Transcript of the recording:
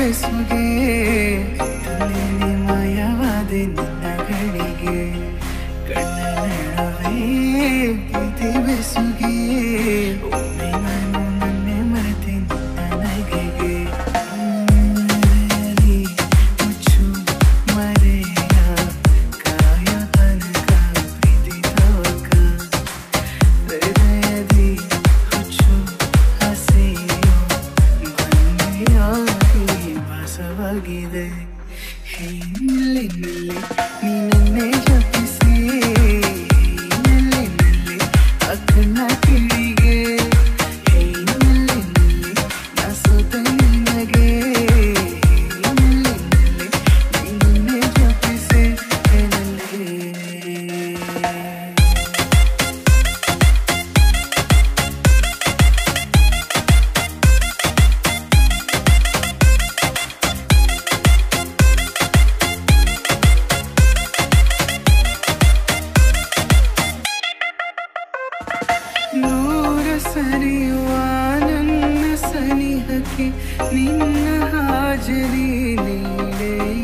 ಬೆಸುಗೆ ತಲೆಯಲ್ಲಿ ಮಾಯವಾದೆ ನಿನ್ನ ಗಳಿಗೆ ಕಣ್ಣ ನಡುವೆ ಪ್ರೀತಿ ಬೆಸುಗೆ ಒಮ್ಮೆ ನಾನು ನನ್ನೆ ಮರೆತೆ ನಿನ್ನ ನಗೆಗೆ ನನ್ನಲ್ಲಿ ಮುಚ್ಚು ಮರೆಯ ಕಾಯೋ ತನಕ ಪ್ರೀತಿ ತೋಕ ಹೃದಯದಿ ಹುಚ್ಚು ಹಸೆಯೋ ಬಂದೆಯಾಗಿ ವಾಸವಾಗಿದೆ ಹಿನ್ನೆಲೆಯಲ್ಲಿ ನೀನನ್ನೇ ಜಪಿಸಿ ಹಿನ್ನೆಲೆಯಲ್ಲಿ ಆ ಕಣ್ಣ ಕಿಡಿಗೆ ಹಿನ್ನೆಲೆಯಲ್ಲಿ ನಾ ಸೋತ ನಿನಗೆ ಹಿನ್ನೆಲೆಯಲ್ಲಿ ನೀನನ್ನೇ ಜಪಿಸಿ ಹೇಳಲೇ ದೂರ ಸರಿಯುವ ನನ್ನ ಸನಿಹಕ್ಕೆ ನಿನ್ನ ಹಾಜರಿ ನೀಡೇ